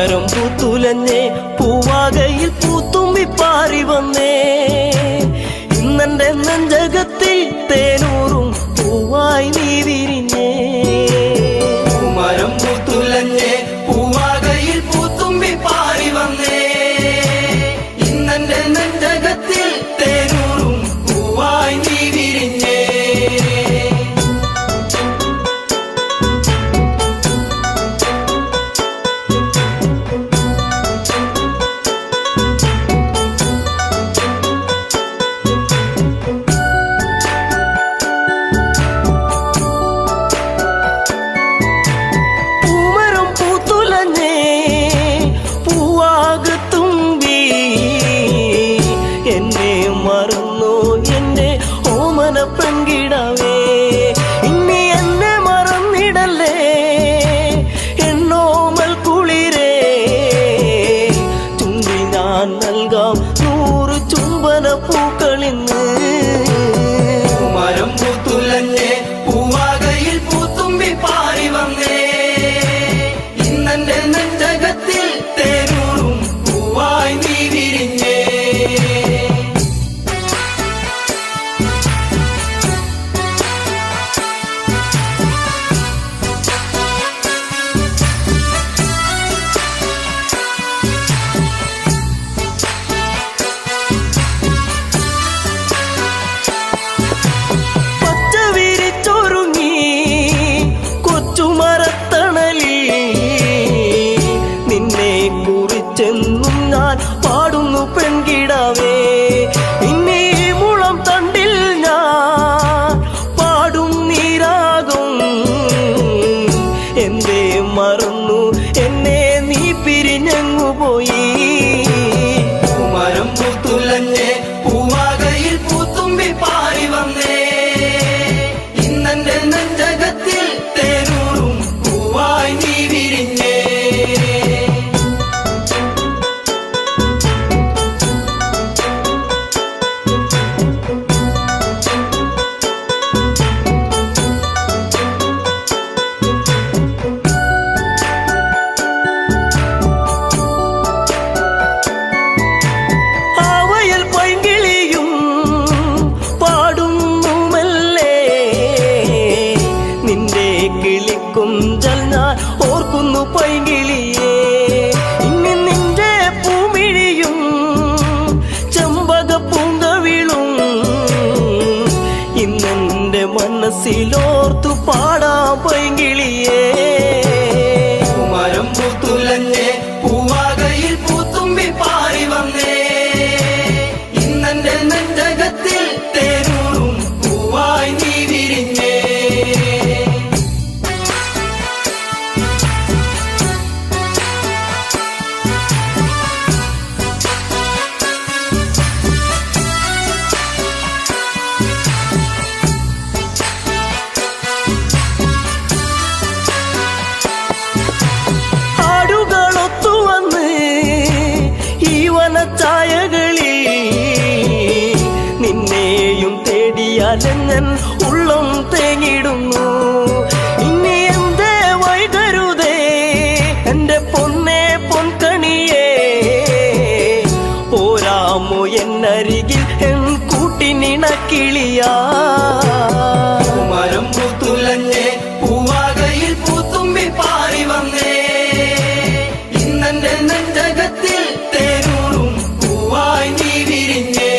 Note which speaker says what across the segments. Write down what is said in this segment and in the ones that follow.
Speaker 1: പൂമരം പൂത്തുലഞ്ഞേ പൂവാകയിൽ പൂത്തുമ്പി പാറി വന്നേ ഇന്നെന്റെ നെഞ്ചകത്തിൽ തേനൂറും പൂവായി നീ വിരിഞ്ഞേ
Speaker 2: പൂമരം പൂത്തുലഞ്ഞേ പൂവാകയിൽ പൂത്തുമ്പി പാറി വന്നേ ഇന്നെന്റെ നെഞ്ചകത്തിൽ തേനൂറും പൂവായി നീ വിരിഞ്ഞേ
Speaker 1: പൂമരം പൂത്തുലഞ്ഞേ പൂവാകത്തുമ്പി എന്നെ മറന്നു എന്റെ ഓമന പെൺകിടവേ ഇനി എന്നെ മറന്നിടല്ലേ എന്നോമൽ കുളിരേ ചുണ്ടി ഞാൻ നൽകാം നൂറ് ചുംബന പൂക്കളിന്ന്
Speaker 2: പൂമരം പൂത്തുലഞ്ഞേ പൂവാകയിൽ പൂത്തുമ്പി പാറി വന്നേ ഇന്നെന്റെ നെഞ്ചകത്തിൽ തേനൂറും പൂവായി നീ വിരിഞ്ഞേ
Speaker 1: പച്ച വിരിച്ചൊരുങ്ങി കൊച്ചുമരത്തണലിൽ നിന്നെ കുറിച്ചെന്നും ഞാൻ പാടുന്നു പെൺകിടാവേ നിന്നെ ഈ മുളം തണ്ടിൽ ഞാൻ പാടും നീരാകും എന്തേ മറന്നു എന്നെ നീ പിരിഞ്ഞങ്ങു പോയി
Speaker 2: പൂമരം പൂത്തുലഞ്ഞേ പൂവാകയിൽ പൂത്തുമ്പി പാറി വന്നേ ഇന്നെന്റെ നെഞ്ചകത്തിൽ തേനൂറും പൂവായി നീ വിരിഞ്ഞേ
Speaker 1: ആവയൽ പൈങ്കിളിയും പാടുന്നു മെല്ലെ നിന്റെ കിളിക്കുഞ്ചൽ ഞാൻ ഓർക്കുന്നു പൈങ്കിളിയേ ഇനി നിന്റെ പൂമിഴിയും ചെമ്പക പൂങ്കവിളും ഇന്നെന്റെ മനസ്സിലോർത്തു പാടാം പൈങ്കിളിയേ
Speaker 2: പൂമരം പൂത്തുലഞ്ഞേ പൂവാകയിൽ പൂത്തുമ്പി പാറി വന്നേ ഇന്നെന്റെ നെഞ്ചകത്തിൽ തേനൂറും പൂവായി നീ വിരിഞ്ഞേ
Speaker 1: ആടുകളൊത്തു വന്ന് ഈ വനച്ചായകളിൽ നിന്നെയും തേടിയാലെങ്ങൻ ഉള്ളം തേങ്ങിടുന്നു ഇനി എന്തേ വൈകരുതേ എന്റെ പൊന്നെ പൊൻകണിയേ പോരാമോ എന്നരികിൽ എൻ കൂട്ടിനിണക്കിളിയാ
Speaker 2: പൂമരം പൂത്തുലഞ്ഞേ പൂവാകയിൽ പൂത്തുമ്പി പാറി വന്നേ ഇന്നെന്റെ നെഞ്ചകത്തിൽ തേനൂറും പൂവായി നീ വിരിഞ്ഞേ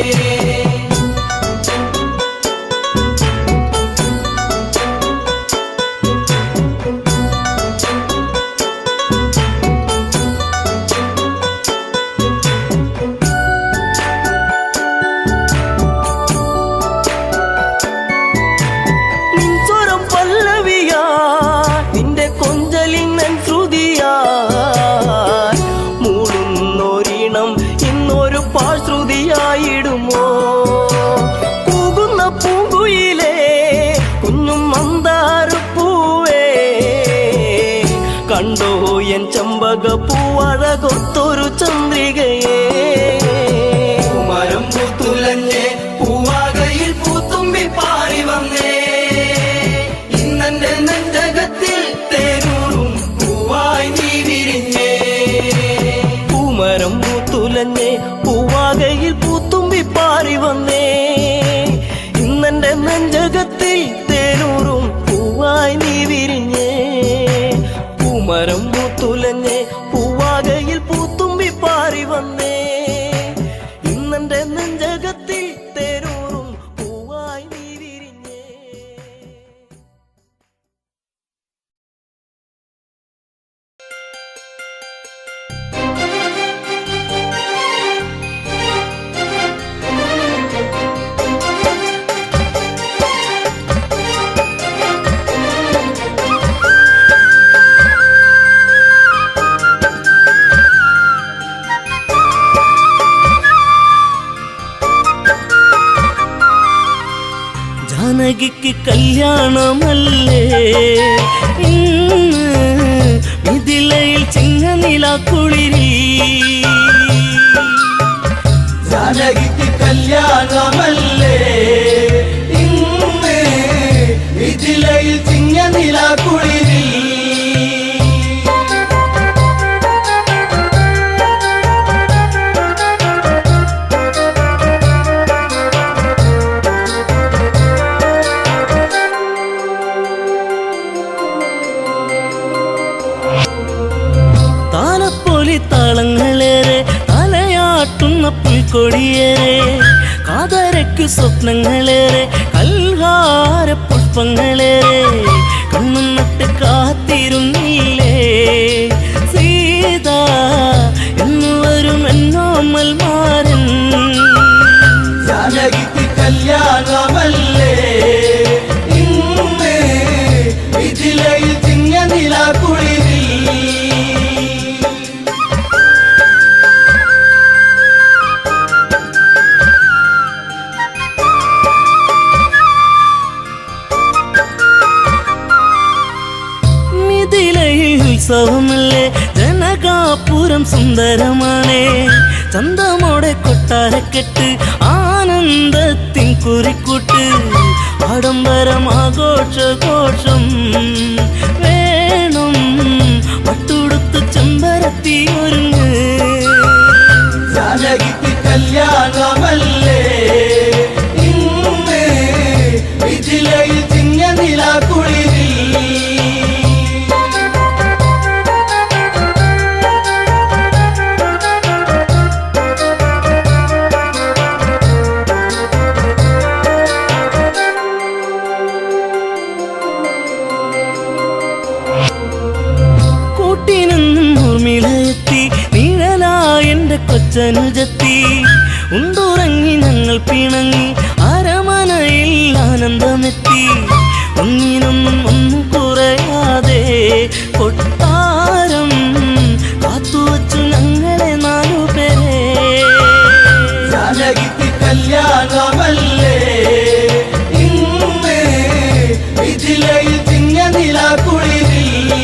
Speaker 1: നിൻ സ്വരം പല്ലവിയാ നിന്റെ കൊഞ്ചലിൻ നൻ ശ്രുതിയാ മൂടുന്നൊരിണം ഇന്നൊരു പാഴ്ശ്രുതിയായിടുമോ കൂകുന്ന പൂങ്കുയിലേ കുഞ്ഞും മന്ദാരപ്പൂവേ കണ്ടോ എൻ ചമ്പക പൂവഴകൊത്തൊരു ചന്ദ്രികയേ
Speaker 2: പൂമരം പൂത്തുലഞ്ഞേ പൂവാകയിൽ പൂത്തുമ്പി പാറി വന്നേ ഇന്നെന്റെ നെഞ്ചകത്തിൽ തേനൂറും പൂവായി നീ വിരിഞ്ഞേ
Speaker 1: ജാനകിക്ക് കല്യാണമല്ലേ ഇന്ന് മിഥിലയിൽ ചിങ്ങനില കുളിരി
Speaker 2: ജാനകിക്ക് കല്യാണമല്ലേ ഇന്ന് ഇതിലയിൽ ചിങ്ങനില കുളിരി
Speaker 1: താലപ്പൊലി താളങ്ങളേറെ തലയാട്ടുന്ന പുൽക്കൊടിയേറെ കാതരയ്ക്കു സ്വപ്നങ്ങളേറെ കൽഹാര പുഷ്പങ്ങളേറെ കണ്ണും നട്ട് കാത്തിരുന്നില്ലേ സീത എന്നു വരും എന്നോമൽ മാരൻ
Speaker 2: ജാനകിക്ക് കല്യാണമല്ലേ ഇന്ന് ഇതിലയിൽ ചിങ്ങനില കുളിരി
Speaker 1: മിഥിലയിൽ ഉത്സവമല്ലേ ജനകാപുരം സുന്ദരമാണേ ചന്തമോടെ കൊട്ടാരക്കെട്ട് ആനന്ദത്തിൻ കുറിക്കൂട്ട് ആഡംബരം ആഘോഷഘോഷം വേണം പട്ടുടുത്ത് ചെമ്പരത്തി ഒരുങ്ങ്
Speaker 2: ജാനകിക്ക് കല്യാണമല്ലേ ഇന്ന് ഇതിലയിൽ ചിങ്ങനില കുളിരി
Speaker 1: കൂട്ടിനെന്നും ഊർമിളയെത്തി നിഴലായെന്റെ കൊച്ചനുജത്തി ഉണ്ടുറങ്ങി ഞങ്ങൾ പിണങ്ങി അരമനയിൽ ആനന്ദമെത്തി ഒന്നിനൊന്നും ഒന്നും കുറയാതെ കൊട്ടാരം കാത്തുവച്ചു ഞങ്ങളെ നാലുപേരെ
Speaker 2: ജാനകിക്ക് കല്യാണമല്ലേ ഇന്ന് ഇതിലയിൽ ചിങ്ങനില കുളിരി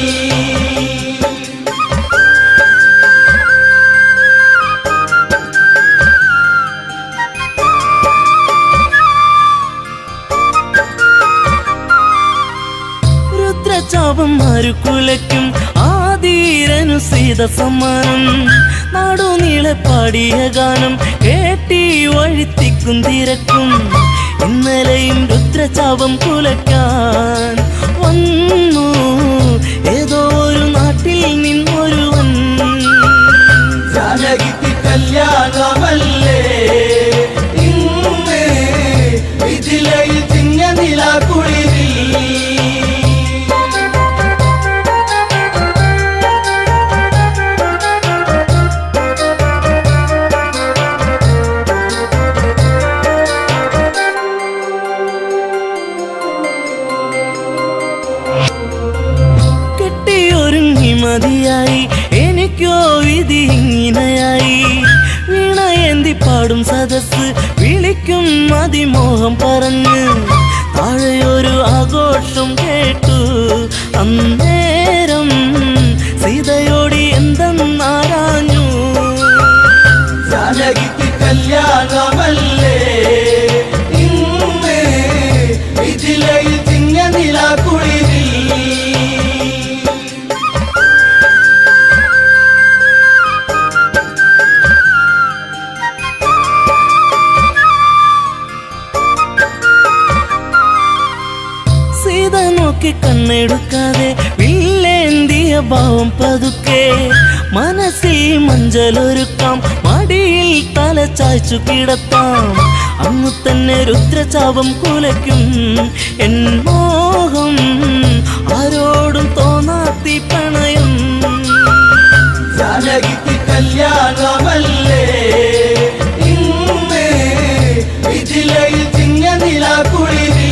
Speaker 1: രുദ്രചാപം മരുക്കുലയ്ക്കും ആദീരനു സീത സമ്മാനം നാടുനീളെ പാടിയ ഗാനം കേട്ടി വഴിത്തിക്കും തിരക്കും ഇന്നലെയും രുദ്രചാപം കുലയ്ക്കാൻ വന്നു ഏതോ ഒരു നാട്ടിൽ നിന്നൊരുവൻ
Speaker 2: ജാനകിക്ക് കല്യാണമല്ലേ ഇന്ന് ഇതിലയിൽ ചിങ്ങനില കുളിരി
Speaker 1: കെട്ടിയൊരുങ്ങി മതിയായി എനിക്കോ വിധി ഇങ്ങനെയായി വീണയേന്തി പാടും സദസ് വിളിക്കും അതിമോഹം പറഞ്ഞ് താഴെയൊരു ആഘോഷം കേട്ടു അന്നേരം സീതയോടി എന്തെന്നാരാഞ്ഞു
Speaker 2: ജാനകിക്ക് കല്യാണമല്ലേ ഇന്ന് ഇതിലയിൽ ചിങ്ങനില കുളിരി
Speaker 1: സീത നോക്കി കണ്ണെടുക്കാതെ വില്ലേന്തിയ ഭാവം പതുക്കെ മനസ്സിൽ മഞ്ചലൊരുക്കാം മടിയിൽ തല ചായ്ച്ചു കിടത്താം അന്നു തന്നെ രുദ്രചാപം കുലയ്ക്കും എൻ മോഹം ആരോടും തോന്നാത്തി പ്രണയം
Speaker 2: ജാനകിക്ക് കല്യാണമല്ലേ ഇന്ന് ഇതിലയിൽ ചിങ്ങനില കുളിരി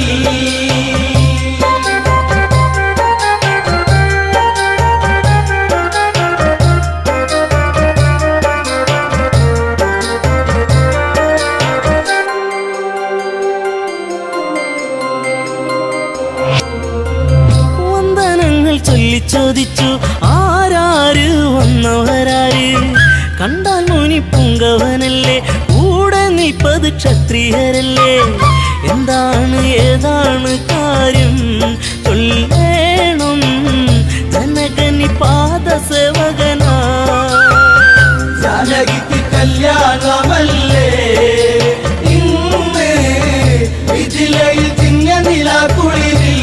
Speaker 1: ചോദിച്ചു ആരാര് വന്നവരാര് കണ്ടാൽ മുനി പുങ്കവനല്ലേ കൂടെ നിൽപ്പത് ക്ഷത്രിയരല്ലേ എന്താണ് ഏതാണ് കാര്യം ചൊല്ലേണം ജനകനി പാദസേവകനാ
Speaker 2: ജാനകിക്ക് കല്യാണമല്ലേ ഇന്ന് മിഥിലയിൽ ചിങ്ങ നിലാക്കുളിരി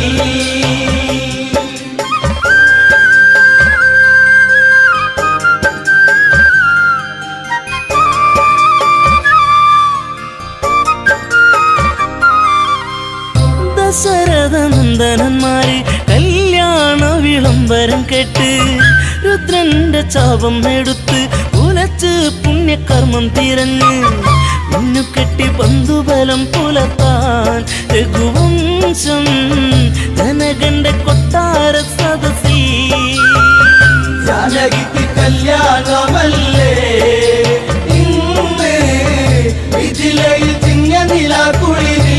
Speaker 1: ദശരഥ നന്ദനന്മാര് കല്യാണ വിളംബരം കേട്ട് രുദ്രന്റെ ചാപം എടുത്ത് ഉലച്ച് പുണ്യകർമ്മം തിരഞ്ഞ് മിന്നുകെട്ടി ബന്ധുബലം പുലർത്താൻ രഘുവംശം ജനകന്റെ കൊട്ടാര സദസി
Speaker 2: ജാനകിക്ക് കല്യാണമല്ലേ ഇന്ന് മിഥിലയിൽ ചിങ്ങ നിലാക്കുളിരി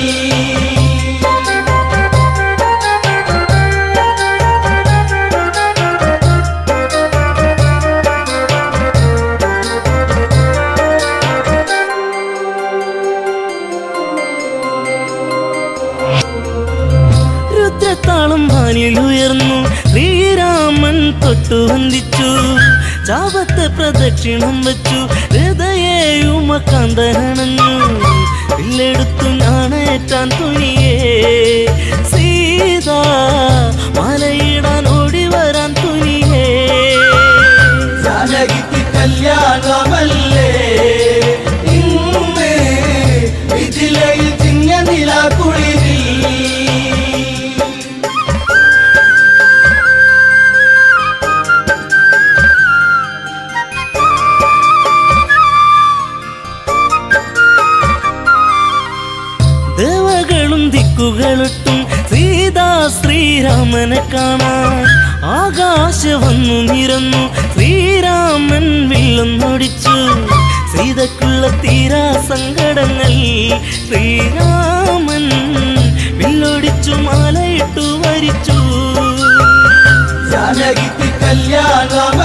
Speaker 1: രുദ്രത്താളം വാനിലുയർന്നു ശ്രീരാമൻ തൊട്ടു വന്ദിച്ചു ചാപത്തെ പ്രദക്ഷിണം വെച്ചു ഹൃദയുമകാന്തനണഞ്ഞു വില്ലെടുത്തു ഞാണേറ്റാൻ തുനിയേ സീത മലയിടാൻ ഓടി വരാൻ തുനിയേ
Speaker 2: ജാനകിക്ക് കല്യാണമല്ലേ ഇന്ന് മിഥിലയിൽ ചിങ്ങ നിലാക്കുളിരി
Speaker 1: ദേവകളും ദിക്കുകളിട്ടും സീതാ ശ്രീരാമനെ കാണാൻ ആകാശ വന്നു നിരന്നു ശ്രീരാമൻ വില്ലൊന്നൊടിച്ചു സീതക്കുള്ള തീരാ സങ്കടങ്ങൾ ശ്രീരാമൻ വില്ലൊടിച്ചു മാലയിട്ടു വരിച്ചു
Speaker 2: ജാനകിക്ക് കല്യാണമല്ലേ